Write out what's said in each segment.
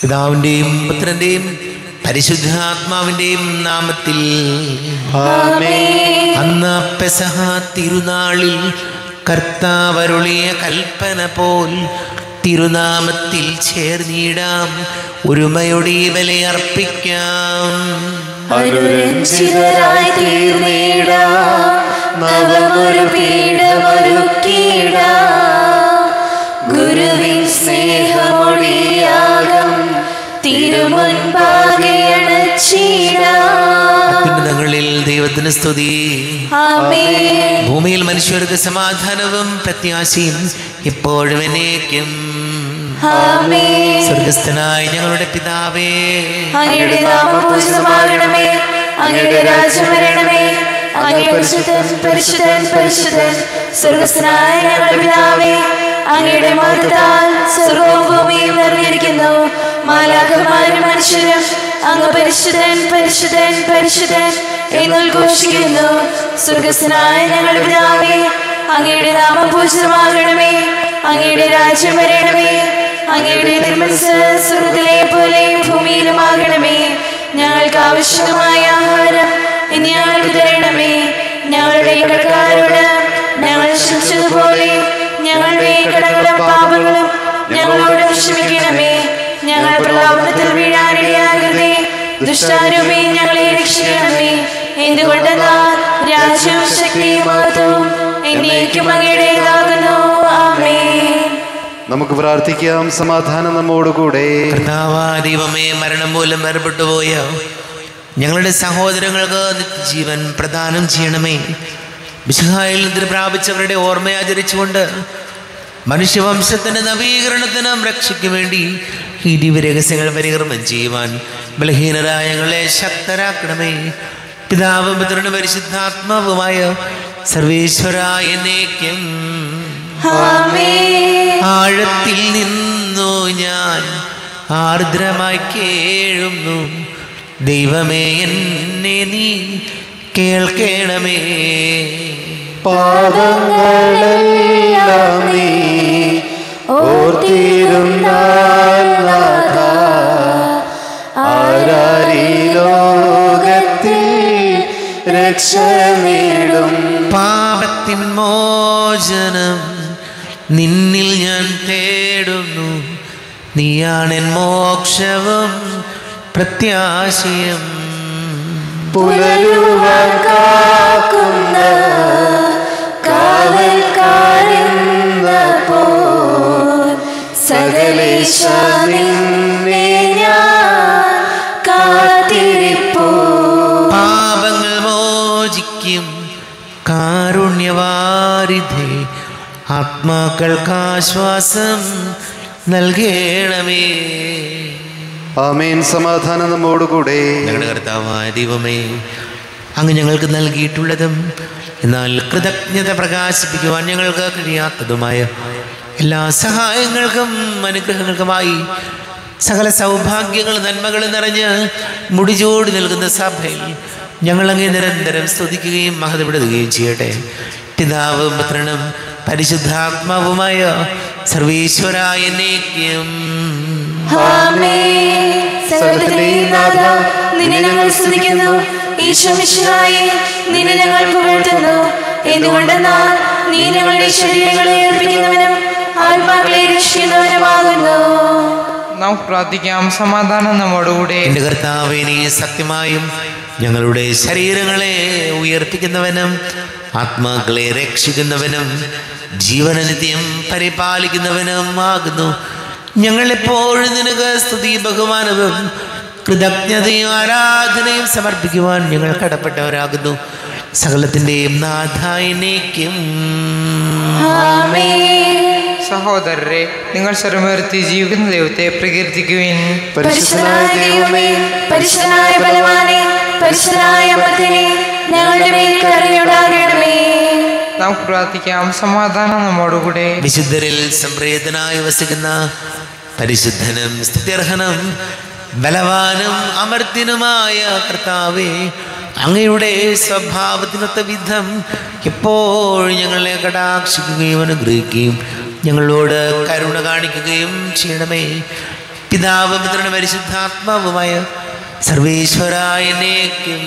പിതാവിൻ്റെയും പുത്രൻ്റെയും പരിശുദ്ധാത്മാവിൻ്റെയും നാമത്തിൽ അന്ന് പെസഹ തിരുനാളിൽ കർത്താവരുളിയ കൽപ്പന പോൽ തിരുനാമത്തിൽ ചേർന്നിടാം ഒരുമയുടെ ബലിയർപ്പിക്കാം അനുരഞ്ജിതരായി തീർന്നിടാം നവമൊരു പീഠമൊരുക്കിടാം ഗുരുവിൻ സ്നേഹമൊഴിയാകം തിരുമുൻപാകെ അണച്ചിടാം അത്യുന്നതങ്ങളിൽ ദൈവത്തിന് സ്തുതി ആമേൻ ഭൂമിയിൽ മനുഷ്യർക്ക് സമാധാനവും പ്രത്യാശയും ഇപ്പോഴും എന്നേക്കും ആമേൻ സ്വർഗസ്ഥനായ ഞങ്ങളുടെ പിതാവേ അങ്ങയുടെ നാമം പൂജിതമാകണമേ അങ്ങയുടെ രാജ്യം വരണമേ അങ്ങയുടെ പരിശുദ്ധൻ പരിശുദ്ധൻ പരിശുദ്ധൻ സ്വർഗസ്ഥനായ ഞങ്ങളുടെ പിതാവേ അങ്ങയുടെ മഹത്താൽ സ്വർഗവും ഭൂമിയും നിറഞ്ഞിരിക്കുന്നു മാലാഖമാരും മനുഷ്യരും അങ്ങ് പരിശുദ്ധൻ പരിശുദ്ധൻ പരിശുദ്ധൻ എന്നുദ്ഘോഷിക്കുന്നു സ്വർഗസ്ഥനായ ഞങ്ങളുടെ പിതാവേ അങ്ങയുടെ നാമം പൂജിതമാകണമേ അങ്ങയുടെ രാജ്യം വരണമേ അങ്ങയുടെ തിരുമനസ് സ്വർഗത്തിലെ പോലെ ഭൂമിയിലുമാകണമേ ഞങ്ങൾക്ക് ആവശ്യമായ ആഹാരം ഇനി ഞങ്ങൾക്ക് തരണമേ ഞങ്ങളുടെ കടക്കാരോട് ഞങ്ങൾ ക്ഷമിച്ചതുപോലെ ഞങ്ങളുടെ കടകളും പാപങ്ങളും ഞങ്ങളോട് ക്ഷമിക്കണമേ ഞങ്ങൾ പ്രലോഭനത്തിൽ വീഴാനിടയാകരുതേ ദുഷ്ടാരൂപേ ഞങ്ങളെ രക്ഷിക്കണമേ എന്തുകൊണ്ടെന്നാൽ രാജ്യവും ശക്തിയും മഹത്വവും എന്നേക്കും അങ്ങയുടേതാകുന്നു ആമേൻ നമുക്ക് പ്രാർത്ഥിക്കാം സമാധാനം നമ്മോടുകൂടെ കർത്താവാ ദൈവമേ മരണം മൂലം വേർപെട്ടു പോയ ഞങ്ങളുടെ സഹോദരങ്ങൾക്ക് നിത്യജീവൻ പ്രദാനം ചെയ്യണമേ വിശുഹായിൽ നിന്ന് പ്രാപിച്ചവരുടെ ഓർമ്മ ആചരിച്ചുകൊണ്ട് മനുഷ്യവംശത്തിന്റെ നവീകരണത്തിനും രക്ഷയ്ക്ക് വേണ്ടി ഈ ദിവ്യരഹസ്യങ്ങൾ പരികർമ്മം ചെയ്യുവാൻ ബലഹീനരായ ഞങ്ങളെ ശക്തരാക്കണമേ പിതാവും പുത്രനും പരിശുദ്ധാത്മാവുമായ സർവേശ്വരായ എന്നേക്കും ആമേൻ ആഴത്തിൽ നിന്നു ഞാൻ ആർദ്രമായി കേഴുന്നു ദൈവമേ എന്നെ നീ കേൾക്കണമേ പാപങ്ങളെല്ലാം നീ ഓർത്തിരുന്നാൽ നാഥ, ആരാരീ ലോകത്തിൽ രക്ഷ നേടും പാപത്തിൻ മോചനം നിന്നിൽ ഞാൻ തേടുന്നു നീയാണെൻ മോക്ഷവും പ്രത്യാശയം പുലരുവാൻ കാക്കുന്ന കാവൽക്കാരെന്ന പോൽ സകലേശ നിന്നെ ഞാൻ കാത്തിരിപ്പോ പാപങ്ങൾ മോചിക്കും കാരുണ്യവാരിധേ ആത്മാക്കൾക്ക് ആശ്വാസം നൽകണമേ ആമേൻ സമാധാനം നമ്മോടുകൂടെ ഞങ്ങളുടെ കർത്താവായ ദൈവമേ അങ്ങ് ഞങ്ങൾക്ക് നൽകിയിട്ടുള്ളതും എന്നാൽ കൃതജ്ഞത പ്രകാശിപ്പിക്കുവാൻ ഞങ്ങൾക്ക് കഴിയാത്തതുമായ എല്ലാ സഹായങ്ങൾക്കും അനുഗ്രഹങ്ങൾക്കുമായി സകല സൗഭാഗ്യങ്ങൾ നന്മകൾ നിറഞ്ഞ് മുടിചോടി നിൽക്കുന്ന സഭയിൽ ഞങ്ങൾ അങ്ങേ നിരന്തരം സ്തുതിക്കുകയും മഹതപ്പെടുകയും ചെയ്യട്ടെ പിതാവും പുത്രനും പരിശുദ്ധാത്മാവുമായ സർവീശ്വരായ എന്നേക്കും ആമേൻ. സകലത്തിന്റെയും നാഥ, നിന്നെ ഞങ്ങൾ സ്തുതിക്കുന്നു ഈശോമിശിഹായെ നിന്നെ ഞങ്ങൾ പുകഴ്ത്തുന്നു എന്തുകൊണ്ടെന്നാൽ നീ ഞങ്ങളുടെ ശരീരങ്ങളെ ഏൽപ്പിക്കുന്നവനും ആത്മാക്കളെ രക്ഷിക്കുന്നവനുമാകുന്നു നമുക്ക് പ്രാർത്ഥിക്കാം സമാധാനം നമ്മോടുകൂടെ എന്റെ കർത്താവേ നീ സത്യമായും ഞങ്ങളുടെ ശരീരങ്ങളെ ഉയർപ്പിക്കുന്നവനും ആത്മാക്കളെ രക്ഷിക്കുന്നവനും ജീവനനിത്യം പരിപാലിക്കുന്നവനും ആകുന്നു ഞങ്ങളെപ്പോഴും നിനക്ക് സ്തുതി ബഹുമാനവും കൃതജ്ഞതയും ആരാധനയും സമർപ്പിക്കുവാൻ ഞങ്ങൾ കടപ്പെട്ടവരാകുന്നു സകലത്തിൻ്റെയും നാഥായനേക്കും ആമേൻ. സഹോദരരെ നിങ്ങൾ സ്വരമുയർത്തി ജീവിക്കുന്ന ദൈവത്തെ പ്രകീർത്തിക്കുവിൻ പരിശുദ്ധനായ ദൈവമേ പരിശുദ്ധനായ ബലവാനെ പരിശുദ്ധനായ അമർത്തിനെ ഞങ്ങളുടെ മേൽ കരുണയുണ്ടാകണമേ നമുക്ക് പ്രാർത്ഥിക്കാം സമാധാനം നമ്മോടുകൂടെ വിശുദ്ധരിൽ സംപ്രീതനായി വസിക്കുന്ന പരിശുദ്ധനും സ്തുത്യർഹനും ബലവാനും അമർത്തിനുമായ കർത്താവേ അങ്ങയുടെ സ്വഭാവത്തിനൊത്ത വിധം എപ്പോഴും ഞങ്ങളെ കടാക്ഷിക്കുകയും അനുഗ്രഹിക്കുകയും ഞങ്ങളോട് കരുണ കാണിക്കുകയും ചെയ്യണമേ പിതാവ് പുത്രനും പരിശുദ്ധാത്മാവുമായ സർവേശ്വരായനേക്കും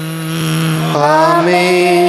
ആമേൻ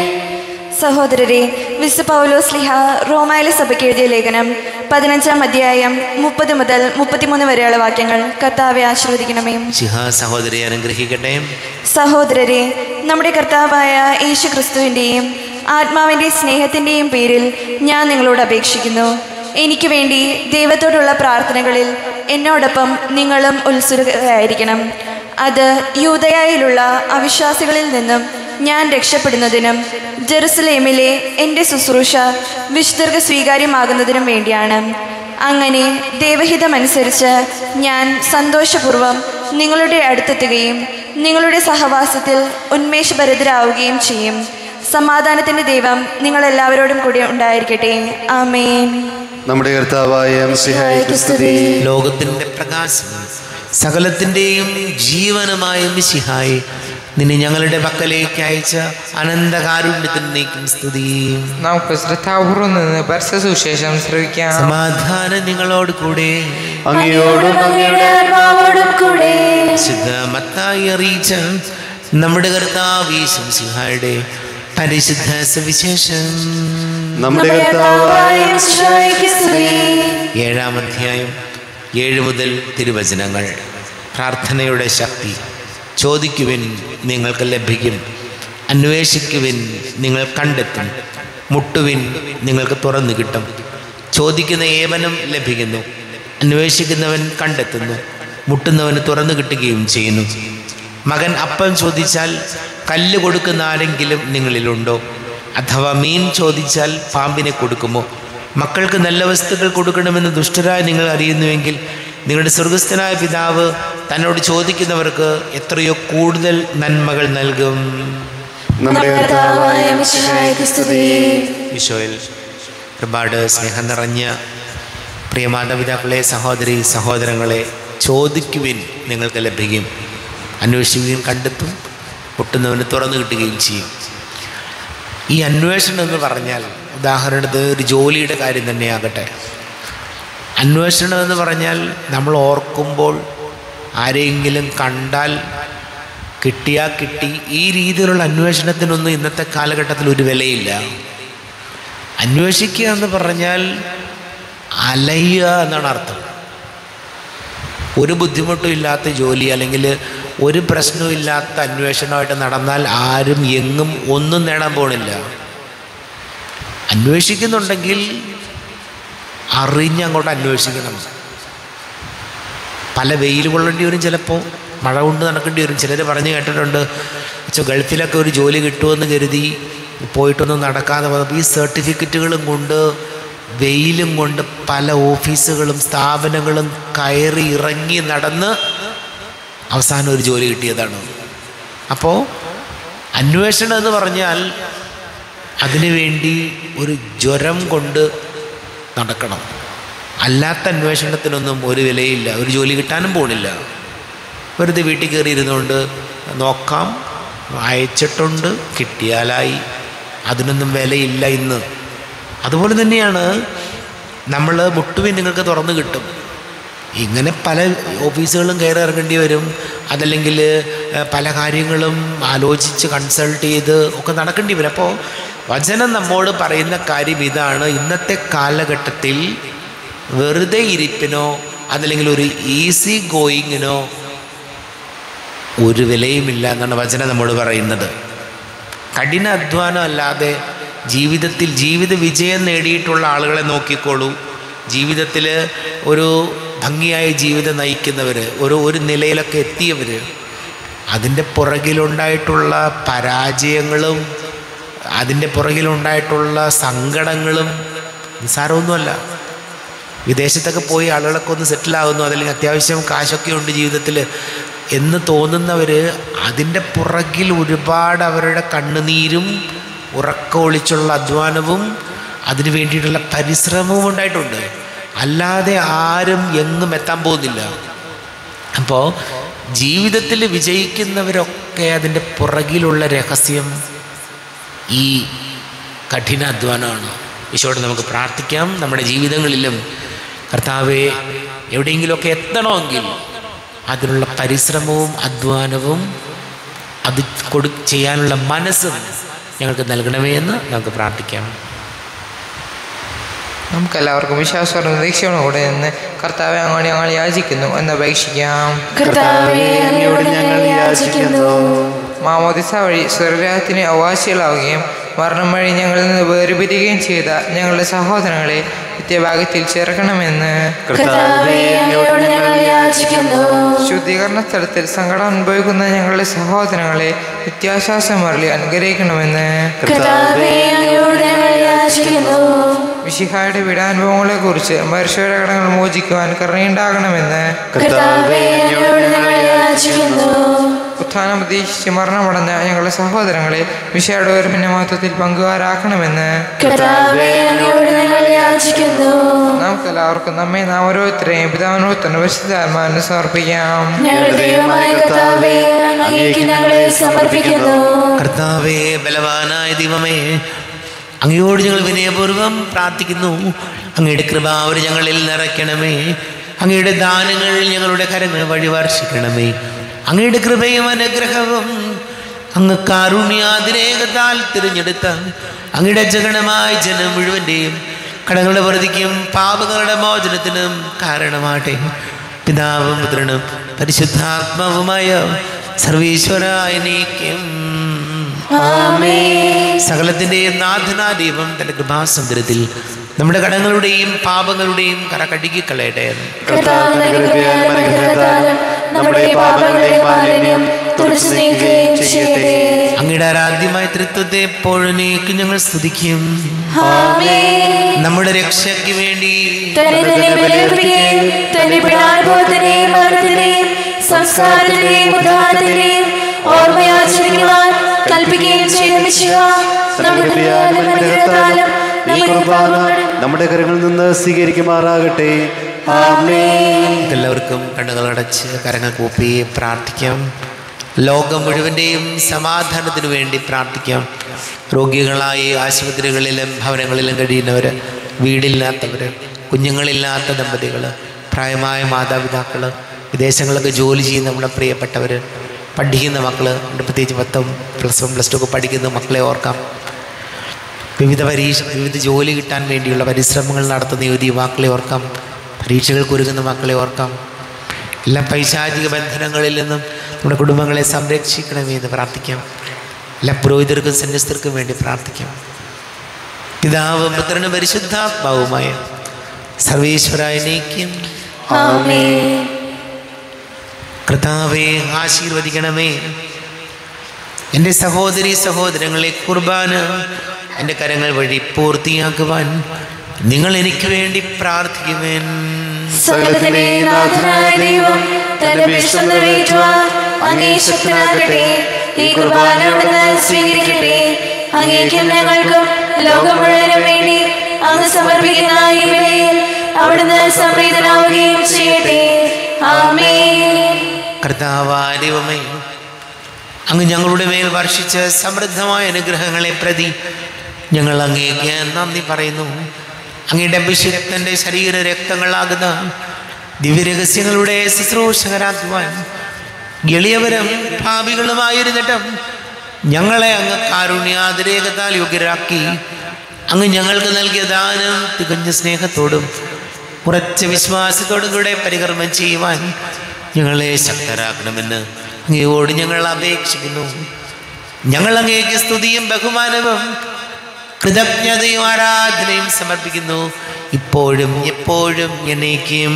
സഹോദരരെ വിശു പൗലോസ് ലിഹ റോമായിലെ സഭയ്ക്ക് എഴുതിയ ലേഖനം പതിനഞ്ചാം അധ്യായം മുപ്പത് മുതൽ മുപ്പത്തിമൂന്ന് വരെയുള്ള വാക്യങ്ങൾ കർത്താവെ ആശീർവദിക്കണമേ ശിഹ സഹോദരി അനുഗ്രഹിക്കട്ടെ സഹോദരരെ നമ്മുടെ കർത്താവായ യേശു ക്രിസ്തുവിൻ്റെയും ആത്മാവിൻ്റെ സ്നേഹത്തിൻ്റെയും പേരിൽ ഞാൻ നിങ്ങളോട് അപേക്ഷിക്കുന്നു എനിക്ക് വേണ്ടി ദൈവത്തോടുള്ള പ്രാർത്ഥനകളിൽ എന്നോടൊപ്പം നിങ്ങളും ഉത്സുകരായിരിക്കണം അത് യൂതയായിലുള്ള അവിശ്വാസികളിൽ നിന്നും ഞാൻ രക്ഷപ്പെടുന്നതിനും ജെറുസലേമിലെ എൻ്റെ ശുശ്രൂഷ വിശുദ്ധർക്ക് സ്വീകാര്യമാകുന്നതിനും വേണ്ടിയാണ് അങ്ങനെ ദൈവഹിതമനുസരിച്ച് ഞാൻ സന്തോഷപൂർവ്വം നിങ്ങളുടെ അടുത്തെത്തുകയും നിങ്ങളുടെ സഹവാസത്തിൽ ഉന്മേഷഭരിതരാവുകയും ചെയ്യും സമാധാനത്തിൻ്റെ ദൈവം നിങ്ങളെല്ലാവരോടും കൂടി ഉണ്ടായിരിക്കട്ടെ ആമേൻ നമ്മുടെ കർത്താവായ സിഹായിക്ക് സ്തുതി ലോകത്തിൻ്റെ പ്രകാശം സകലത്തിൻ്റെയും ജീവനുമായ മിശിഹായി നിന്നെ ഞങ്ങളുടെ പക്കലേക്ക് അയച്ച അനന്തകാരുണ്യത്തിന് നീക്കും സ്തുതി നമുക്ക് ശ്രദ്ധാപൂർവം നിന്ന് പരസ്യ സുവിശേഷം ശ്രവിക്കാം സമാധാനം നിങ്ങളോട് കൂടെ അങ്ങയോടും അങ്ങയുടെ ആത്മാവോടും കൂടെ ശുദ്ധ മത്തായി അറിയിച്ച നമ്മുടെ കർത്താവ് സിംഹായുടെ പരിശുദ്ധ സുവിശേഷം നമ്മുടെ നമ്മുടെ കർത്താവായ കർത്താവായ മിശിഹായ്ക്ക് സ്തുതി. ഏഴാം അധ്യായം ഏഴ് മുതൽ തിരുവചനങ്ങൾ പ്രാർത്ഥനയുടെ ശക്തി ചോദിക്കുവിൻ നിങ്ങൾക്ക് ലഭിക്കും അന്വേഷിക്കുവിൻ നിങ്ങൾ കണ്ടെത്തും മുട്ടുവിൻ നിങ്ങൾക്ക് തുറന്നു കിട്ടും ചോദിക്കുന്ന ഏവനും ലഭിക്കുന്നു അന്വേഷിക്കുന്നവൻ കണ്ടെത്തുന്നു മുട്ടുന്നവന് തുറന്നു കിട്ടുകയും ചെയ്യുന്നു മകൻ അപ്പം ചോദിച്ചാൽ കല്ല് കൊടുക്കുന്ന ആരെങ്കിലും നിങ്ങളിലുണ്ടോ അഥവാ മീൻ ചോദിച്ചാൽ പാമ്പിനെ കൊടുക്കുമോ മക്കൾക്ക് നല്ല വസ്തുക്കൾ കൊടുക്കണമെന്ന് ദുഷ്ടരായി നിങ്ങൾ അറിയുന്നുവെങ്കിൽ നിങ്ങളുടെ സ്വർഗസ്ഥനായ പിതാവ് തന്നോട് ചോദിക്കുന്നവർക്ക് എത്രയോ കൂടുതൽ നന്മകൾ നൽകും നമ്മുടെ കർത്താവായ മിശിഹായ്ക്ക് സ്തുതി ഈശോയിൽ ഒരുപാട് സ്നേഹം നിറഞ്ഞ പ്രിയ മാതാപിതാക്കളെ സഹോദരി സഹോദരങ്ങളെ ചോദിക്കുവിൻ നിങ്ങൾക്ക് ലഭിക്കും അന്വേഷിക്കുകയും കണ്ടെത്തും പൊട്ടുന്നവന് തുറന്നു കിട്ടുകയും ചെയ്യും ഈ അന്വേഷണം എന്ന് പറഞ്ഞാൽ ഉദാഹരണത്തിന് ഒരു ജോലിയുടെ കാര്യം തന്നെയാകട്ടെ അന്വേഷണം എന്ന് പറഞ്ഞാൽ നമ്മൾ ഓർക്കുമ്പോൾ ആരെങ്കിലും കണ്ടാൽ കിട്ടിയാൽ കിട്ടി ഈ രീതിയിലുള്ള അന്വേഷണത്തിനൊന്നും ഇന്നത്തെ കാലഘട്ടത്തിൽ ഒരു വിലയില്ല അന്വേഷിക്കുക എന്ന് പറഞ്ഞാൽ അലയുക എന്നാണ് അർത്ഥം ഒരു ബുദ്ധിമുട്ടും ഇല്ലാത്ത ജോലി അല്ലെങ്കിൽ ഒരു പ്രശ്നവും ഇല്ലാത്ത അന്വേഷണമായിട്ട് നടന്നാൽ ആരും എങ്ങും ഒന്നും നേടാൻ പോണില്ല അന്വേഷിക്കുന്നുണ്ടെങ്കിൽ അറിഞ്ഞങ്ങോട്ട് അന്വേഷിക്കണം പല വെയിൽ കൊള്ളേണ്ടി വരും ചിലപ്പോൾ മഴ കൊണ്ട് നടക്കേണ്ടി വരും ചിലർ പറഞ്ഞു കേട്ടിട്ടുണ്ട് പക്ഷേ ഗൾഫിലൊക്കെ ഒരു ജോലി കിട്ടുമെന്ന് കരുതി പോയിട്ടൊന്നും നടക്കാതെ വന്നപ്പോൾ ഈ സർട്ടിഫിക്കറ്റുകളും കൊണ്ട് വെയിലും കൊണ്ട് പല ഓഫീസുകളും സ്ഥാപനങ്ങളും കയറി ഇറങ്ങി നടന്ന് അവസാനം ഒരു ജോലി കിട്ടിയതാണ് അപ്പോൾ അന്വേഷണം എന്ന് പറഞ്ഞാൽ അതിനുവേണ്ടി ഒരു ജ്വരം കൊണ്ട് നടക്കണം അല്ലാത്ത അന്വേഷണത്തിനൊന്നും ഒരു വിലയില്ല ഒരു ജോലി കിട്ടാനും പോണില്ല വെറുതെ വീട്ടിൽ കയറി ഇരുന്നുകൊണ്ട് നോക്കാം അയച്ചിട്ടുണ്ട് കിട്ടിയാലായി അതിനൊന്നും വിലയില്ല ഇന്ന് അതുപോലെ തന്നെയാണ് നമ്മൾ മുട്ടുവിൻ നിങ്ങൾക്ക് തുറന്നു കിട്ടും ഇങ്ങനെ പല ഓഫീസുകളും കയറി ഇറങ്ങേണ്ടി വരും അതല്ലെങ്കിൽ ഏഹ്, പല കാര്യങ്ങളും ആലോചിച്ച് കൺസൾട്ട് ചെയ്ത് ഒക്കെ നടക്കേണ്ടി വരും അപ്പോൾ വചനം നമ്മോട് പറയുന്ന കാര്യം ഇതാണ് ഇന്നത്തെ കാലഘട്ടത്തിൽ വെറുതെ ഇരിപ്പിനോ അതല്ലെങ്കിൽ ഒരു ഈസി ഗോയിങ്ങിനോ ഒരു വിലയുമില്ല എന്നാണ് വചനം നമ്മോട് പറയുന്നത് കഠിന അധ്വാനം അല്ലാതെ ജീവിതത്തിൽ ജീവിത വിജയം നേടിയിട്ടുള്ള ആളുകളെ നോക്കിക്കോളൂ ജീവിതത്തിൽ ഒരു ഭംഗിയായ ജീവിതം നയിക്കുന്നവർ ഒരു ഒരു നിലയിലൊക്കെ എത്തിയവർ അതിൻ്റെ പുറകിലുണ്ടായിട്ടുള്ള പരാജയങ്ങളും അതിൻ്റെ പുറകിലുണ്ടായിട്ടുള്ള സങ്കടങ്ങളും നിസ്സാരമൊന്നുമല്ല വിദേശത്തൊക്കെ പോയി ആളുകളൊക്കെ ഒന്ന് സെറ്റിലാകുന്നു അതല്ലെങ്കിൽ അത്യാവശ്യം കാശൊക്കെ ഉണ്ട് ജീവിതത്തിൽ എന്ന് തോന്നുന്നവർ അതിൻ്റെ പുറകിൽ ഒരുപാട് അവരുടെ കണ്ണുനീരും ഉറക്കമൊളിച്ചുള്ള അധ്വാനവും അതിനു വേണ്ടിയിട്ടുള്ള പരിശ്രമവും ഉണ്ടായിട്ടുണ്ട് അല്ലാതെ ആരും എങ്ങും എത്താൻ പോകുന്നില്ല അപ്പോൾ ജീവിതത്തിൽ വിജയിക്കുന്നവരൊക്കെ അതിൻ്റെ പുറകിലുള്ള രഹസ്യം ഈ കഠിന അധ്വാനമാണ് ഈശോയോട് നമുക്ക് പ്രാർത്ഥിക്കാം നമ്മുടെ ജീവിതങ്ങളിലും കർത്താവെ എവിടെയെങ്കിലുമൊക്കെ എത്തണമെങ്കിൽ അതിനുള്ള പരിശ്രമവും അധ്വാനവും അത് കൊടു ചെയ്യാനുള്ള മനസ്സും ഞങ്ങൾക്ക് നൽകണമേ എന്ന് നമുക്ക് പ്രാർത്ഥിക്കാം നമുക്ക് എല്ലാവർക്കും വിശ്വാസവും പ്രതീക്ഷയോടുകൂടെ നിന്ന് കർത്താവെ അങ്ങോട്ട് ഞങ്ങൾ യാചിക്കുന്നു എന്ന് അപേക്ഷിക്കാം കർത്താവേ അങ്ങയോട് ഞങ്ങൾ യാചിക്കുന്നു മാമോദിസ വഴി സ്വർഗത്തിന് അവകാശികളാവുകയും മരണം വഴി ഞങ്ങളിൽ നിന്ന് വേർപിരിയുകയും ചെയ്ത ഞങ്ങളുടെ സഹോദരങ്ങളെ നിത്യഭാഗ്യത്തിൽ ചേർക്കണമെന്ന് കർത്താവേ അങ്ങയോട് ഞങ്ങൾ യാചിക്കുന്നു ശുദ്ധീകരണ സ്ഥലത്തിൽ സങ്കടം അനുഭവിക്കുന്ന ഞങ്ങളുടെ സഹോദരങ്ങളെ നിത്യാശ്വാസം അരളി അനുഗ്രഹിക്കണമെന്ന് കർത്താവേ അങ്ങയോട് ഞങ്ങൾ യാചിക്കുന്നു വിശിഹായുടെ വിടാനുഭവങ്ങളെ കുറിച്ച് മനുഷ്യരുടെ കടങ്ങൾ മോചിക്കുവാൻ കരുണയുണ്ടാകണമെന്ന് കർത്താവേ അങ്ങയോട് ഞങ്ങൾ യാചിക്കുന്നു ഉത്ഥാനം പ്രതീക്ഷിച്ച് മരണമടഞ്ഞ ഞങ്ങളുടെ സഹോദരങ്ങളെ വിശയുടെ ഒരുമിന്റെ മഹത്വത്തിൽ പങ്കുകാരാക്കണമെന്ന് കർത്താവേ അങ്ങയോട് ഞങ്ങൾ യാചിക്കുന്നു നമുക്ക് എല്ലാവർക്കും നമ്മെ നാം ഓരോരുത്തരെയും പിതാവിനോട് തന്നെ പരിശുദ്ധാത്മാവിന് സമർപ്പിക്കാം ഞങ്ങളുടെ ദൈവമായ കർത്താവേ അങ്ങേക്ക് ഞങ്ങളെ സമർപ്പിക്കുന്നു കർത്താവേ ബലവാനായ ദൈവമേ അങ്ങയോട് ഞങ്ങൾ വിനയപൂർവ്വം പ്രാർത്ഥിക്കുന്നു അങ്ങയുടെ കൃപാവർ ഞങ്ങളിൽ നിറയ്ക്കണമേ അങ്ങയുടെ ദാനങ്ങൾ ഞങ്ങളുടെ കരങ്ങൾ വഴി വർഷിക്കണമേ അങ്ങയുടെ കൃപയും അനുഗ്രഹവും അങ്ങ് കാരുണ്യാതിരേകത്താൽ തിരഞ്ഞെടുത്ത അങ്ങയുടെ ജഗണമായ ജനം മുഴുവൻ്റെയും കടങ്ങളുടെ വറുതിക്കും പാപങ്ങളുടെ മോചനത്തിനും കാരണമാട്ടെ പിതാവും പുത്രനും പരിശുദ്ധാത്മാവുമായ സർവീശ്വരായ നീക്കം സകലത്തിൻ്റെയും നാഥനാ ദൈവം തൻ്റെ കൃപാസമുദ്രത്തിൽ നമ്മുടെ കടങ്ങളുടെയും പാപങ്ങളുടെയും കറ കഴുകിക്കളയട്ടെ കർത്താവിന്റെ കൃപയാലും അനുഗ്രഹത്താലും നമ്മുടെ പാപങ്ങളുടെ മാലിന്യം തുടച്ചു നീക്കുകയും ചെയ്യട്ടെ അങ്ങയുടെ ആരാധ്യമായ തൃത്വത്തെ എപ്പോഴേക്ക് ഞങ്ങൾ സ്തുതിക്കും ആമേൻ നമ്മുടെ രക്ഷയ്ക്ക് വേണ്ടി തന്നെ തന്നെ ബലിയർപ്പിക്കുകയും തന്നെ പിടാനുഭവത്തിനെയും മരണത്തിനെയും സംസ്കാരത്തിനെയും ഉദാഹരണത്തിനെയും ഓർമ്മയാചരിക്കുവാൻ കൽപ്പിക്കുകയും ചെയ്ത മിശിഹ നമ്മുടെ കൃപയാലും അനുഗ്രഹത്താലും ഈ കുർബാന നമ്മുടെ കരങ്ങളിൽ നിന്ന് സ്വീകരിക്കുമാറാകട്ടെ ആമേൻ എല്ലാവർക്കും കണ്ണുകളടച്ച് കരങ്ങൾ കൂപ്പി പ്രാർത്ഥിക്കാം ലോകം മുഴുവൻ്റെയും സമാധാനത്തിനു വേണ്ടി പ്രാർത്ഥിക്കാം രോഗികളായി ആശുപത്രികളിലും ഭവനങ്ങളിലും കഴിയുന്നവർ വീടില്ലാത്തവർ കുഞ്ഞുങ്ങളില്ലാത്ത ദമ്പതികൾ പ്രായമായ മാതാപിതാക്കൾ വിദേശങ്ങളിലൊക്കെ ജോലി ചെയ്യുന്ന നമ്മുടെ പ്രിയപ്പെട്ടവർ പഠിക്കുന്ന മക്കൾ പ്രത്യേകിച്ച് പത്തും പ്ലസ് വൺ പ്ലസ് ടു ഒക്കെ പഠിക്കുന്ന മക്കളെ ഓർക്കാം വിവിധ പരീക്ഷ വിവിധ ജോലി കിട്ടാൻ വേണ്ടിയുള്ള പരിശ്രമങ്ങൾ നടത്തുന്ന യുവതി യുവാക്കളെ ഓർക്കാം പരീക്ഷകൾക്ക് ഒരുങ്ങുന്ന മക്കളെ ഓർക്കാം എല്ലാ പൈശാചിക ബന്ധനങ്ങളിൽ നിന്നും നമ്മുടെ കുടുംബങ്ങളെ സംരക്ഷിക്കണമേ എന്ന് പ്രാർത്ഥിക്കാം എല്ലാ പുരോഹിതർക്കും സന്യസ്തർക്കും വേണ്ടി പ്രാർത്ഥിക്കാം പിതാവും പുത്രനും പരിശുദ്ധാത്മാവുമായ സർവേശ്വരായ നീക്കം ആമേൻ കർത്താവെ ആശീർവദിക്കണമേ എൻ്റെ സഹോദരി സഹോദരങ്ങളെ കുർബാന എൻ്റെ കരങ്ങൾ വഴി പൂർത്തിയാക്കുവാൻ നിങ്ങൾ എനിക്ക് വേണ്ടി പ്രാർത്ഥിക്കുവേൻ സകലത്തിന്റെ നാഥനായ ദൈവം തന്റെ വിഷം നിറവേറ്റുവാൻ അങ്ങേ ശക്തനാകട്ടെ ഈ കുർബാന അവിടുന്ന് സ്വീകരിക്കട്ടെ അങ്ങേക്കും ഞങ്ങൾക്കും ലോകം മുഴുവനും വേണ്ടി അങ്ങ് സമർപ്പിക്കുന്ന ഈ ബലിയിൽ അവിടുന്ന് സംപ്രീതനാവുകയും ചെയ്യട്ടെ ആമേൻ കർത്താവാരിവമേ അങ്ങ് ഞങ്ങളുടെ മേൽ വർഷിച്ച സമൃദ്ധമായ അനുഗ്രഹങ്ങളെ പ്രതി ഞങ്ങൾ അങ്ങേക്ക് നന്ദി പറയുന്നു അങ്ങയുടെ അഭിഷിക്തൻ്റെ ശരീര രക്തങ്ങളാകുന്ന ദിവ്യരഹസ്യങ്ങളുടെ ശുശ്രൂഷകരാക്കുവാൻ എളിയവരും ഭാവികളുമായിരുന്നിട്ടും ഞങ്ങളെ അങ്ങ് കാരുണ്യാതിരേകത്താൽ യോഗ്യരാക്കി അങ്ങ് ഞങ്ങൾക്ക് നൽകിയ ദാനം തികഞ്ഞ സ്നേഹത്തോടും ഉറച്ച വിശ്വാസത്തോടും കൂടെ പരികർമ്മം ചെയ്യുവാൻ ഞങ്ങളെ ശക്തരാക്കണമെന്ന് അങ്ങയോട് ഞങ്ങൾ അപേക്ഷിക്കുന്നു ഞങ്ങൾ അങ്ങേക്ക് സ്തുതിയും ബഹുമാനവും കൃതജ്ഞതയും ആരാധനയും സമർപ്പിക്കുന്നു ഇപ്പോഴും എപ്പോഴും എന്നേക്കും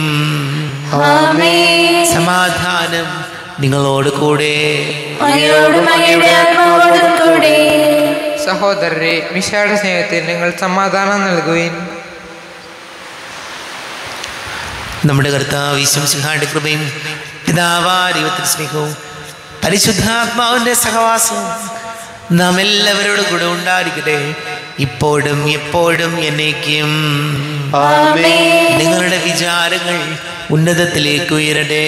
ആമേൻ സമാധാനം നിങ്ങളോട് കൂടെ അങ്ങയോടും അങ്ങയുടെ ആത്മാവോടും കൂടെ സഹോദരരെ മിശയുടെ സ്നേഹത്തിൽ നിങ്ങൾ സമാധാനം നൽകുകയും നമ്മുടെ കർത്താവ് വിശ്വസിഹാന്റെ കൃപയും പിതാവാരിവത്തിന് സ്നേഹവും പരിശുദ്ധാത്മാവിൻ്റെ സഹവാസവും നാം എല്ലാവരോടും കൂടെ ഉണ്ടായിരിക്കട്ടെ ഇപ്പോഴും എപ്പോഴും എന്നേക്കും ആമേൻ നിങ്ങളുടെ വിചാരങ്ങൾ ഉന്നതത്തിലേക്ക് ഉയരട്ടെ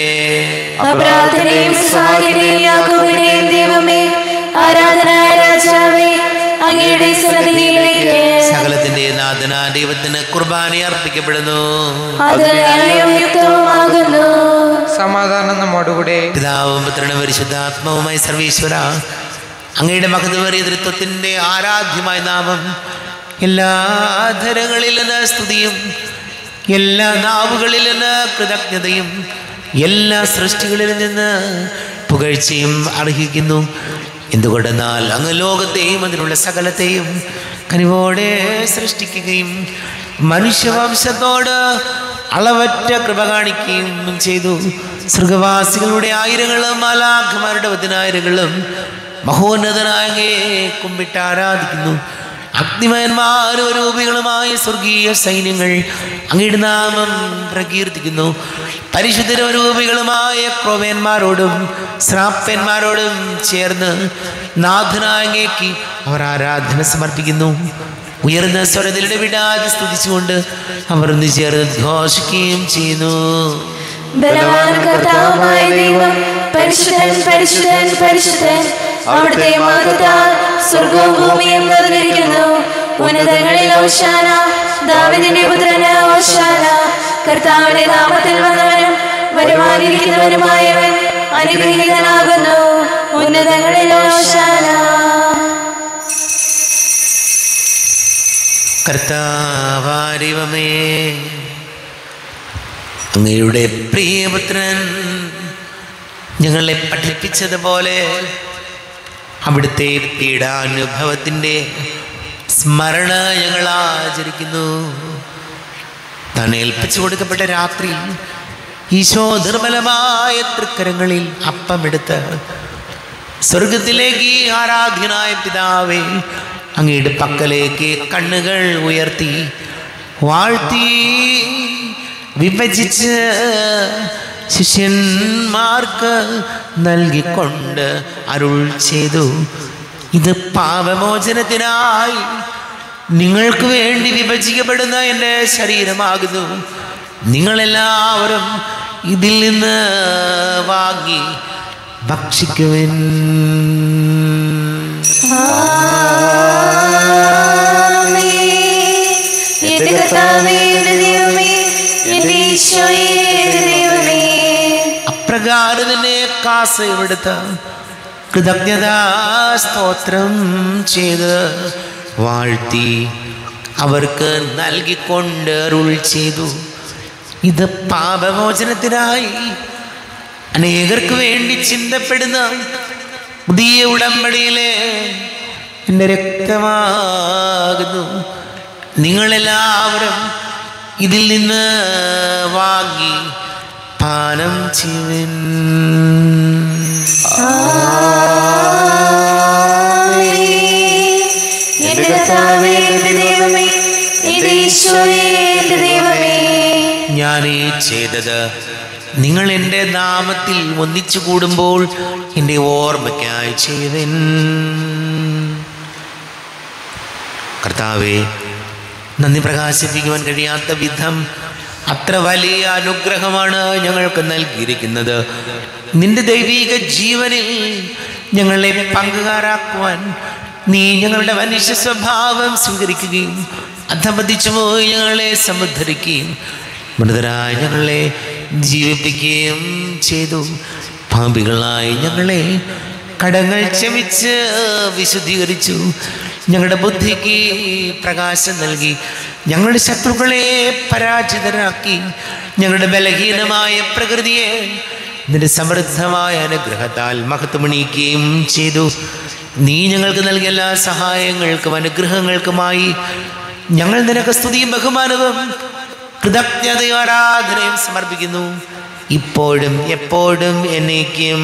പ്രാർത്ഥനയും സഹായിക്കുകയും യാക്കോബിനെയും ദൈവമേ ആരാധനായ രാജാവേ അങ്ങയുടെ സന്നിധിയിലേക്ക് സകലത്തിന്റെ നാഥനാ ദൈവത്തിന് കുർബാന അർപ്പിക്കപ്പെടുന്നു അത് ന്യായവും യുക്തവുമാകുന്നു സമാധാനം നമ്മോടുകൂടെ പിതാവും പുത്രനും പരിശുദ്ധാത്മാവുമായി സർവീശ്വര അങ്ങയുടെ മഹത്വമേറിയ തൃത്വത്തിൻ്റെ ആരാധ്യമായ നാമം എല്ലാ ധരങ്ങളിൽ നിന്ന് സ്തുതിയും എല്ലാ നാവുകളിൽ നിന്ന് കൃതജ്ഞതയും എല്ലാ സൃഷ്ടികളിൽ നിന്ന് പുകഴ്ചയും അർഹിക്കുന്നു എന്തുകൊണ്ടെന്നാൽ അങ്ങ് ലോകത്തെയും അതിനുള്ള സകലത്തെയും കനിവോടെ സൃഷ്ടിക്കുകയും മനുഷ്യവംശത്തോട് അളവറ്റ കൃപ കാണിക്കുകയും ചെയ്തു സൃഗവാസികളുടെ ആയിരങ്ങളും മാലാഖമാരുടെ പതിനായിരങ്ങളും മഹോന്നതനായ അങ്ങയെ കുമ്പിട്ട് ആരാധിക്കുന്നു അഗ്നിമയന്മാരും രൂപികളുമായ സ്വർഗീയ സൈന്യങ്ങൾ അങ്ങയുടെ നാമം പ്രകീർത്തിക്കുന്നു പരിശുദ്ധരൂപികളുമായ ക്രോവേന്മാരോടും ശ്രാപ്പന്മാരോടും ചേർന്ന് നാഥനാങ്ങേക്ക് അവർ ആരാധന സമർപ്പിക്കുന്നു ഉയർന്ന സ്വരത്തിലൂടെ വിടാതെ സ്തുതിച്ചുകൊണ്ട് അവർ ഒന്ന് ചേർന്ന് ഘോഷിക്കുകയും ചെയ്യുന്നു ബലവാൻ കർത്താവുമായ ദൈവം പരിശുദ്ധൻ പരിശുദ്ധൻ പരിശുദ്ധൻ അവിടുത്തെ മഹത്വത്താൽ സ്വർഗവും ഭൂമിയും നിറഞ്ഞിരിക്കുന്നു ഉന്നതങ്ങളിൽ ഓശാന ദാവിദിന്റെ പുത്രന് ഓശാന കർത്താവിന്റെ നാമത്തിൽ വന്നവനും വരുവാനിരിക്കുന്നവനുമായവൻ അനുഗ്രഹീതനാകുന്നു ഉന്നതങ്ങളിൽ ഓശാന കർത്താവാരിവമേ അങ്ങയുടെ പ്രിയപുത്രൻ ഞങ്ങളെ പഠിപ്പിച്ചതുപോലെ അവിടുത്തെ പീഡാനുഭവത്തിൻ്റെ സ്മരണ ഞങ്ങൾ ആചരിക്കുന്നു താൻ ഏൽപ്പിച്ചു കൊടുക്കപ്പെട്ട രാത്രി ഈശോ നിർമ്മലമായ തൃക്കരങ്ങളിൽ അപ്പമെടുത്ത് സ്വർഗത്തിലേക്ക് ആരാധ്യനായ പിതാവേ അങ്ങയുടെ പക്കലേക്ക് കണ്ണുകൾ ഉയർത്തി വാഴ്ത്തി വിഭജിച്ച് ശിഷ്യന്മാർക്ക് നൽകിക്കൊണ്ട് അരുൾ ചെയ്തു ഇത് പാപമോചനത്തിനായി നിങ്ങൾക്ക് വേണ്ടി വിഭജിക്കപ്പെടുന്ന എൻ്റെ ശരീരമാകുന്നു നിങ്ങളെല്ലാവരും ഇതിൽ നിന്ന് വാങ്ങി ഭക്ഷിക്കുവിൻ എന്റെ കർത്താവേ എന്റെ ദൈവമേ എന്റെ ഈശോയേ എന്റെ ദൈവമേ അപ്രകാരം തന്നെ കാസയെടുത്ത് കൃതജ്ഞതാ സ്തോത്രം ചെയ്ത് വാഴ്ത്തി അവർക്ക് നൽകിക്കൊണ്ട് അരുൾ ചെയ്തു ഇത് പാപമോചനത്തിനായി അനേകർക്ക് വേണ്ടി ചിന്തപ്പെടുന്ന പുതിയ ഉടമ്പടിയിലെ എൻ്റെ രക്തമാകുന്നു നിങ്ങളെല്ലാവരും ഇതിൽ നിന്ന് വാങ്ങി പാനം ചെയ്യുവിൻ എന്റെ കർത്താവേ എന്റെ ദൈവമേ എന്റെ ഈശോയേ എന്റെ ദൈവമേ ഞാൻ ഈ ചെയ്തത് നിങ്ങൾ എൻ്റെ നാമത്തിൽ ഒന്നിച്ചു കൂടുമ്പോൾ എൻ്റെ ഓർമ്മയ്ക്കായി ചെയ്യുവിൻ കർത്താവെ നന്ദി പ്രകാശിപ്പിക്കുവാൻ കഴിയാത്ത വിധം അത്ര വലിയ അനുഗ്രഹമാണ് ഞങ്ങൾക്ക് നൽകിയിരിക്കുന്നത് നിന്റെ ദൈവീക ജീവനിൽ ഞങ്ങളെ പങ്കുകാരാക്കുവാൻ നീ ഞങ്ങളുടെ മനുഷ്യ സ്വഭാവം സ്വീകരിക്കുകയും അധപതിച്ചു പോയി ഞങ്ങളെ സമുദ്ധരിക്കുകയും മൃതരായ ഞങ്ങളെ ജീവിപ്പിക്കുകയും ചെയ്തു പാപികളായി ഞങ്ങളെ കടങ്ങൾ ക്ഷമിച്ച് വിശുദ്ധീകരിച്ചു ഞങ്ങളുടെ ബുദ്ധിക്ക് പ്രകാശം നൽകി ഞങ്ങളുടെ ശത്രുക്കളെ പരാജിതരാക്കി ഞങ്ങളുടെ ബലഹീനമായ പ്രകൃതിയെ നിന്റെ സമൃദ്ധമായ അനുഗ്രഹത്താൽ മഹത്വമണിയിക്കുകയും ചെയ്തു നീ ഞങ്ങൾക്ക് നൽകിയ എല്ലാ സഹായങ്ങൾക്കും അനുഗ്രഹങ്ങൾക്കുമായി ഞങ്ങൾ നിനക്ക് സ്തുതിയും ബഹുമാനവും കൃതജ്ഞതയും ആരാധനയും സമർപ്പിക്കുന്നു ഇപ്പോഴും എപ്പോഴും എന്നേക്കും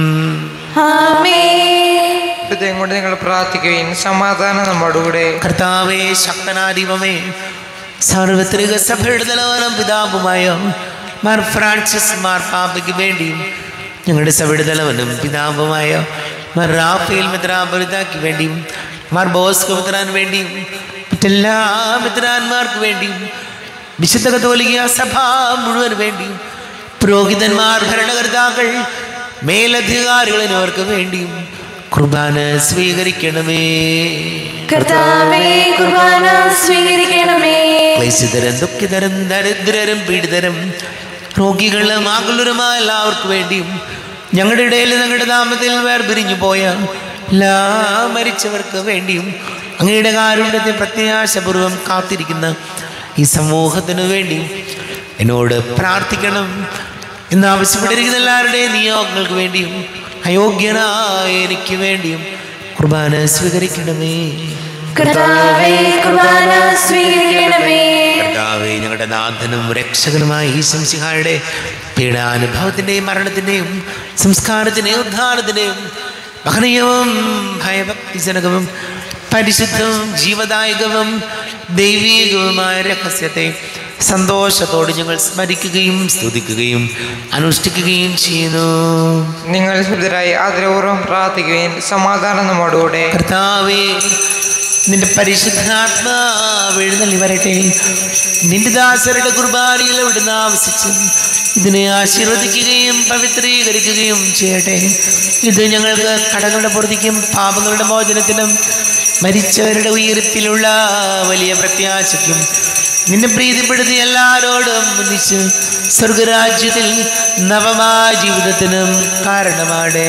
ആമേൻ ഹൃദയം കൊണ്ട് നിങ്ങൾ പ്രാർത്ഥിക്കുകയും സമാധാനം നമ്മോടുകൂടെ കർത്താവേ ശക്തനാധിപമേ സാർവത്രിക സഭയുടെ തലവനം പിതാവുമായ മാർ ഫ്രാൻസിസ് മാർ പാപ്പയ്ക്ക് വേണ്ടിയും ഞങ്ങളുടെ സഭയുടെ തലവനും പിതാവുമായ മാർ റാഫേൽ മിത്രാപുരിതാക്ക് വേണ്ടിയും മാർ ബോസ്കോ മിത്രാൻ വേണ്ടിയും മറ്റെല്ലാ മിത്രാന്മാർക്ക് വേണ്ടിയും വിശുദ്ധ കത്തോലിക സഭ മുഴുവൻ വേണ്ടിയും പുരോഹിതന്മാർ ഭരണകർത്താക്കൾ മേലധികാരികൾ എന്നിവർക്ക് വേണ്ടിയും കുർബാന സ്വീകരിക്കണമേ കർത്താവേ കുർബാന സ്വീകരിക്കണമേ ക്ലേശിതരും ദുഃഖിതരും ദരിദ്രരും പീഡിതരും രോഗികളും ആകുലരുമായ എല്ലാവർക്കും വേണ്ടിയും ഞങ്ങളുടെ ഇടയിൽ ഞങ്ങളുടെ നാമത്തിൽ വേർപിരിഞ്ഞു പോയ എല്ലാ മരിച്ചവർക്ക് വേണ്ടിയും അങ്ങയുടെ കാരുണ്യത്തെ പ്രത്യാശപൂർവം കാത്തിരിക്കുന്ന ഈ സമൂഹത്തിനു വേണ്ടിയും എന്നോട് പ്രാർത്ഥിക്കണം എന്ന് ആവശ്യപ്പെട്ടിരിക്കുന്ന എല്ലാവരുടെയും നിയോഗങ്ങൾക്ക് വേണ്ടിയും അയോഗ്യനായ എനിക്ക് വേണ്ടിയും കുർബാന സ്വീകരിക്കണമേ കർത്താവേ കുർബാന സ്വീകരിക്കണമേ കർത്താവേ ഞങ്ങളുടെ നാഥനും രക്ഷകനുമായ ഈ ശംസിഹായുടെ പീഡാനുഭവത്തിൻ്റെയും മരണത്തിൻ്റെയും സംസ്കാരത്തിൻ്റെയും ഉദ്ധാനത്തിൻ്റെയും മഹനീയവും ഭയഭക്തിജനകവും പരിശുദ്ധവും ജീവദായകവും ദൈവീകവുമായ രഹസ്യത്തെ സന്തോഷത്തോട് ഞങ്ങൾ സ്മരിക്കുകയും സ്തുതിക്കുകയും അനുഷ്ഠിക്കുകയും ചെയ്യുന്നു നിങ്ങൾ ശുദ്ധരായി ആദരപൂർവ്വം പ്രാർത്ഥിക്കുകയും സമാധാനം നമ്മോടുകൂടെ കർത്താവേ നിന്റെ പരിശുദ്ധാത്മാവ് എഴുന്നള്ളി വരട്ടെ നിന്റെ ദാസരുടെ കുർബാനയിൽ ഇവിടുന്ന് ആവശ്യിച്ച് ഇതിനെ ആശീർവദിക്കുകയും പവിത്രീകരിക്കുകയും ചെയ്യട്ടെ ഇത് ഞങ്ങൾക്ക് കടങ്ങളുടെ പൊറുതിക്കും പാപങ്ങളുടെ മോചനത്തിനും മരിച്ചവരുടെ ഉയരത്തിലുള്ള വലിയ പ്രത്യാശയ്ക്കും നിന്നെ പ്രീതിപ്പെടുത്തി എല്ലാവരോടും ഒന്നിച്ച് സ്വർഗരാജ്യത്തിൽ നവമായ ജീവിതത്തിനും കാരണമാടെ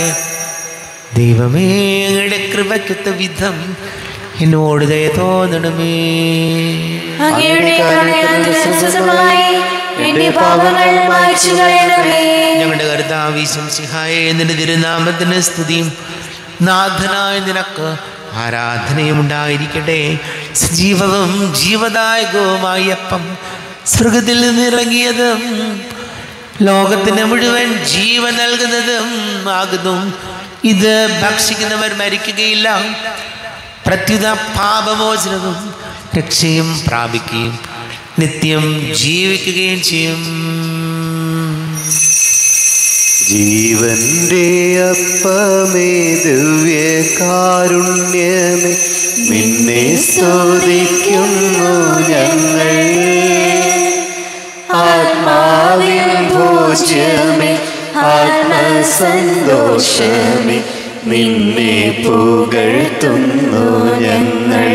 ദൈവമേ അങ്ങയുടെ കൃപയ്ക്കൊത്ത വിധം എന്നോട് ദയ തോന്നണമേ അങ്ങയുടെ കരുണയായി എന്റെ പാപങ്ങൾ മായ്ച്ചു കളയണമേ ഞങ്ങളുടെ കർത്താവീശം സിഹായ നിന്റെ തിരുനാമത്തിന് സ്തുതിയും നാഥനായ നിനക്ക് ആരാധനയും ഉണ്ടായിരിക്കട്ടെ സജീവവും ജീവദായകവുമായ അപ്പം സ്വർഗത്തിൽ നിന്നിറങ്ങിയതും ലോകത്തിന് മുഴുവൻ ജീവൻ നൽകുന്നതും ആകുന്നു ഇത് ഭക്ഷിക്കുന്നവർ മരിക്കുകയില്ല പ്രത്യുത പാപമോചനവും രക്ഷയും പ്രാപിക്കുകയും നിത്യം ജീവിക്കുകയും ചെയ്യും ജീവന്റെ അപ്പമേ ദിവ്യകാരുണ്യമേ നിന്നെ സ്തുതിക്കുന്നു ഞങ്ങൾ ആത്മാവിൻ ഭോജ്യമേ ആത്മസന്തോഷമേ നിന്നെ പുകഴ്ത്തുന്നു ഞങ്ങൾ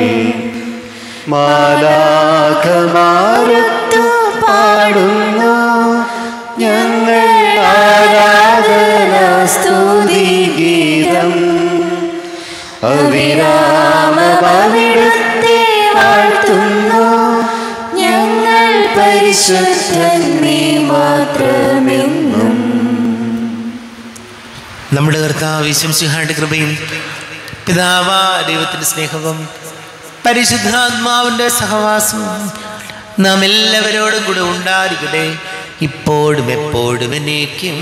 മാലാഖമാരത്തു പാടുന്നു ഞങ്ങൾ ആരാധന സ്തുതി ഗീതം അവിരാമവിടത്തെ വാഴ്ത്തുന്നു ഞങ്ങൾ പരിശുദ്ധൻ നീ മാത്രമെന്നും നമ്മുടെ കർത്താവ് വിശംസിഹാന്റെ കൃപയും പിതാവാ ദൈവത്തിൻ്റെ സ്നേഹവും പരിശുദ്ധാത്മാവിൻ്റെ സഹവാസവും നാം എല്ലാവരോടും കൂടെ ഉണ്ടായിരിക്കട്ടെ ഇപ്പോഴും എപ്പോഴും എന്നേക്കും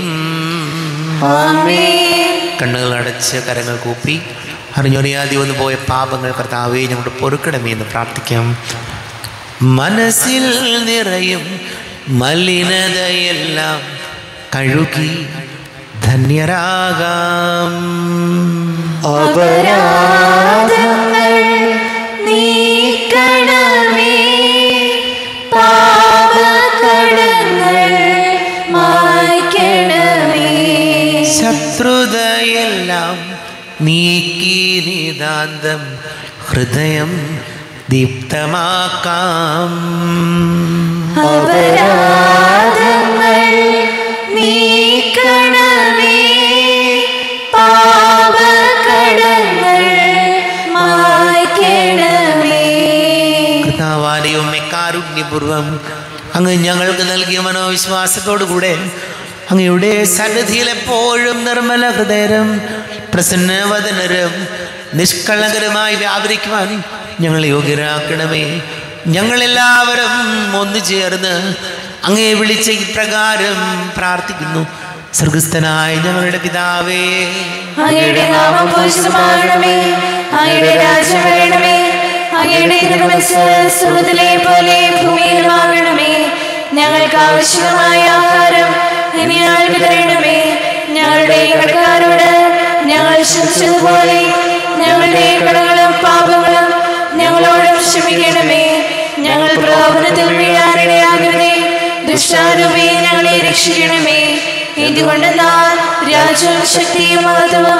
കണ്ണുകൾ അടച്ച് കരങ്ങൾ കൂപ്പി അറിഞ്ഞൊറിയാതെ വന്നു പോയ പാപങ്ങൾ കർത്താവെ ഞങ്ങളുടെ പൊറുക്കണമേ എന്ന് പ്രാർത്ഥിക്കാം മനസ്സിൽ നിറയും മലിനതയെല്ലാം കഴുകി ധന്യരാകാം അപരാധങ്ങൾ നീക്കണമേ പാപകടങ്ങൾ മായ്ക്കണമേ ശത്രുതയെല്ലാം നീക്കി നിതാന്തം ഹൃദയം ദീപ്തമാക്കാം അപരാധങ്ങൾ നീക്കണമേ പാപകടങ്ങൾ മായ്ക്കണമേ കർത്താവാലയും കാരുണ്യപൂർവം അങ്ങ് ഞങ്ങൾക്ക് നൽകിയ മനോവിശ്വാസത്തോടു കൂടെ അങ്ങയുടെ സന്നിധിയിൽ എപ്പോഴും നിർമ്മല ഹൃദയരും പ്രസന്നവദനരും നിഷ്കളങ്കരമായി വ്യാപരിക്കുവാൻ ഞങ്ങളെ യോഗ്യരാക്കണമേ ഞങ്ങളെല്ലാവരും ഒന്നു ചേർന്ന് അങ്ങയെ വിളിച്ച ഇപ്രകാരം പ്രാർത്ഥിക്കുന്നു സ്വർഗസ്ഥനായ ഞങ്ങളുടെ പിതാവേ അങ്ങയുടെ നാമം പൂജിതമാകണമേ അങ്ങയുടെ രാജ്യം വരണമേ അങ്ങയുടെ തിരുമനസ് സ്രോതലെ പോലെ ഭൂമിയിലുമാകണമേ ഞങ്ങൾക്ക് ആവശ്യമായ ആഹാരം ഇനി ഞങ്ങൾക്ക് തരണമേ ഞങ്ങളുടെ കടക്കാരോട് ഞങ്ങൾ ക്ഷമിച്ചതുപോലെ ഞങ്ങളുടെ കടകളും പാപങ്ങളും ഞങ്ങളോട് ക്ഷമിക്കണമേ ഞങ്ങൾ പ്രലോഭനത്തിൽ വീഴാനിടയാകരുതേ ദുഷ്ടാരൂപേ ഞങ്ങളെ രക്ഷിക്കണമേ എന്തുകൊണ്ടെന്നാൽ രാജ്യവും ശക്തിയും മഹത്വവും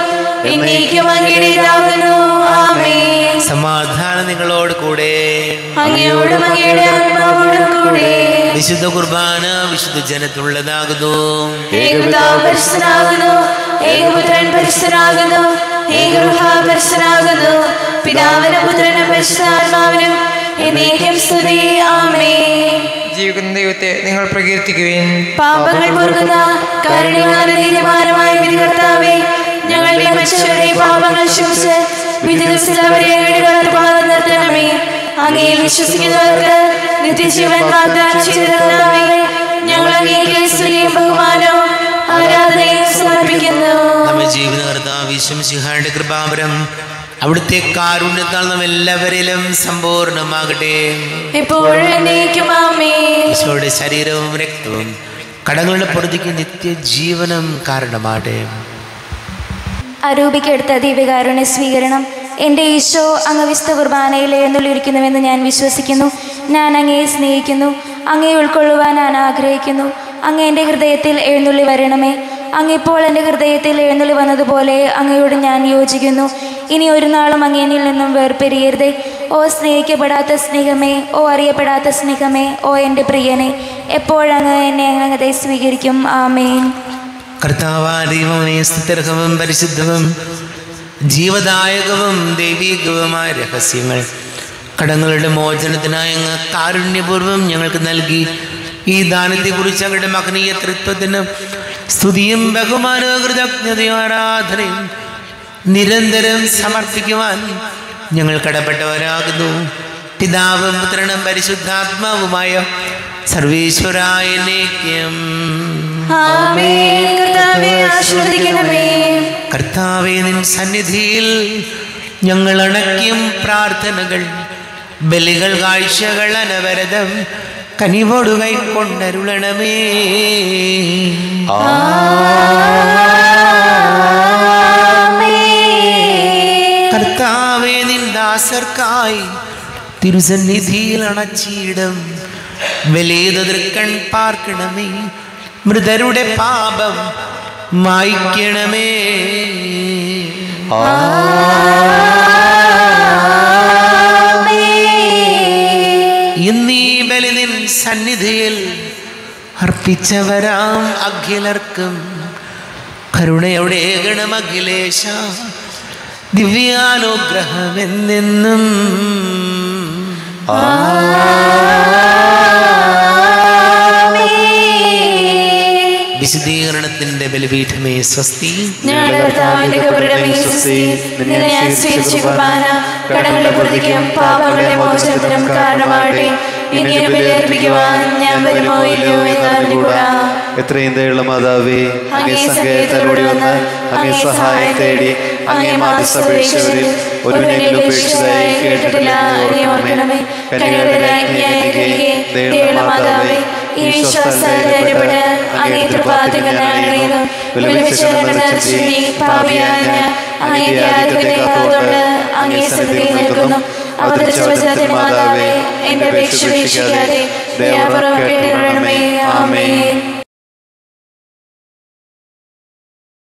എന്നേക്കും അങ്ങയുടേതാകുന്നു ആമേൻ സമാധാനം നിങ്ങളോട് കൂടെ അങ്ങയോടും അങ്ങയുടെ ആത്മാവോടും കൂടെ വിശുദ്ധ കുർബാന വിശുദ്ധ ജനത്തുള്ളതാകുന്നു ഏകപിതാവ് പരിശുദ്ധനാകുന്നു ഏകപുത്രൻ പരിശുദ്ധനാകുന്നു ഏകഗൃഹ പരിശുദ്ധനാകുന്നു പിതാവിനും പുത്രനും പരിശുദ്ധാത്മാവിനും എന്നേക്കും സ്തുതി ആമേൻ ജീവിക്കുന്ന ദൈവത്തെ നിങ്ങൾ പ്രകീർത്തിക്കുവിൻ പാപങ്ങൾ പൊറുക്കുന്ന കാരുണ്യവാന നീതിമാനമായ വിധികർത്താവേ ഞങ്ങളുടെ മനുഷ്യരുടെ പാപങ്ങൾ ക്ഷമിച്ച് വിധി ദിവസത്തിൽ അവരെ അങ്ങയുടെ പാദം നിർത്തണമേ അങ്ങയിൽ വിശ്വസിക്കുന്നവർക്ക് നിത്യജീവൻ വാഗ്ദാനം ചെയ്തതാവേ ഞങ്ങൾ അങ്ങേക്ക് സ്തുതിയും ബഹുമാനവും ആരാധനയും സമർപ്പിക്കുന്നു നമ്മെ ജീവിത കർത്താവിശ്വം സിഹായുടെ കൃപാപരം അവിടുത്തെ കാരുണ്യത്താൽ നാം എല്ലാവരിലും സമ്പൂർണ്ണമാകട്ടെ എപ്പോഴും എന്നേക്കും ആമേ ഈശോയുടെ ശരീരവും രക്തവും കടങ്ങളുടെ പൊറുതിക്ക് നിത്യജീവനം കാരണമാകട്ടെ അരൂപിക്കെടുത്ത ദിവ്യകാരുണ്യ സ്വീകരണം എൻ്റെ ഈശോ അങ്ങ് വിശുദ്ധ കുർബാനയിൽ എഴുന്നള്ളിയിരിക്കുന്നുവെന്ന് ഞാൻ വിശ്വസിക്കുന്നു ഞാൻ അങ്ങയെ സ്നേഹിക്കുന്നു അങ്ങയെ ഉൾക്കൊള്ളുവാൻ ഞാൻ ആഗ്രഹിക്കുന്നു അങ്ങ് എൻ്റെ ഹൃദയത്തിൽ എഴുന്നള്ളി വരണമേ അങ്ങിപ്പോൾ എൻ്റെ ഹൃദയത്തിൽ എഴുന്നള്ളി വന്നതുപോലെ അങ്ങയോട് ഞാൻ യോജിക്കുന്നു ഇനി ഒരു നാളും അങ്ങേനിൽ നിന്നും വേർപിരിയരുതേ ഓ സ്നേഹിക്കപ്പെടാത്ത സ്നേഹമേ ഓ അറിയപ്പെടാത്ത സ്നേഹമേ ഓ എൻ്റെ പ്രിയനെ എപ്പോഴങ്ങ് എന്നെ അങ്ങതെ സ്വീകരിക്കും ആമേൻ കർത്താവാദീവമേ സ്തുത്യർഹവും പരിശുദ്ധവും ജീവദായകവും ദൈവീകവുമായ രഹസ്യങ്ങൾ കടങ്ങളുടെ മോചനത്തിനായി അങ്ങ് കാരുണ്യപൂർവ്വം ഞങ്ങൾക്ക് നൽകി ഈ ദാനത്തെക്കുറിച്ച് ഞങ്ങളുടെ മകനീയ തൃത്വത്തിന് സ്തുതിയും ബഹുമാനവും കൃതജ്ഞതയും ആരാധനയും നിരന്തരം സമർപ്പിക്കുവാൻ ഞങ്ങൾ കടപ്പെട്ടവരാകുന്നു പിതാവും പുത്രനും പരിശുദ്ധാത്മാവുമായ സർവീശ്വരായ നേക്യം ആമേൻ കർത്താവേ ആശീർവദിക്കണമേ കർത്താവെ നിൻ സന്നിധിയിൽ ഞങ്ങൾ അണയ്ക്കും പ്രാർത്ഥനകൾ ബലികൾ കാഴ്ചകൾ അനവരതം കനിവോടു കൈക്കൊണ്ടരുളണമേ കർത്താവെ നിൻ ദാസർക്കായി തിരുസന്നിധിയിൽ അണച്ചിടും വലിയ തൃക്കൺ പാർക്കണമേ മൃതരുടെ പാപം മായ്ക്കണമേ ഇന്നീ ബലി നിൻ സന്നിധിയിൽ അർപ്പിച്ചവരാം അഖിലർക്കും കരുണയുടെ ഗണമഖിലേശ ദിവ്യാനുഗ്രഹം എന്നെന്നും വിശദീകരണത്തിന്റെ ബലിപീഠമേ സ്വസ്തി ഞങ്ങളുടെ കർത്താവിന്റെ കബറിടമേ സ്വസ്തി നിന്നെ ഞാൻ സ്വീകരിച്ച കുർബാന കടങ്ങളുടെ പ്രതിക്കും പാപങ്ങളുടെ മോചനത്തിനും കാരണമാകട്ടെ ഇനിയും ബലിയർപ്പിക്കുവാൻ ഞാൻ വരുമോ ഇല്ലയോ എന്ന് അറിഞ്ഞുകൂടാ എത്രയും ദയുള്ള മാതാവേ അങ്ങേ സങ്കേതത്തിലൂടെ വന്ന് അങ്ങേ സഹായം തേടി അങ്ങേ മാതൃസപേക്ഷവരിൽ ഒരുവനെങ്കിലും ഉപേക്ഷിച്ചതായി കേട്ടിട്ടില്ല നീ ഓർക്കണമേ കനികളുടെ രാജ്ഞിയായിരിക്കെ ദയുള്ള മാതാവേ ഈ വിശ്വാസപ്പെട്ട് അങ്ങേ തൃപാത്തികൾ അണിയുന്നു വിളിപ്പിച്ചു പാപിയായ ഞാൻ അങ്ങേ ധ്യാനത്തിന്റെ കാത്തുകൊണ്ട് അങ്ങേ സന്നിധിയിൽ നിൽക്കുന്നു അവതരിച്ച വചനത്തിന്റെ മാതാവേ എന്റെ അപേക്ഷ ഉപേക്ഷിക്കാതെ ദയാപൂർവ്വം കേട്ടിരണമേ ആമേൻ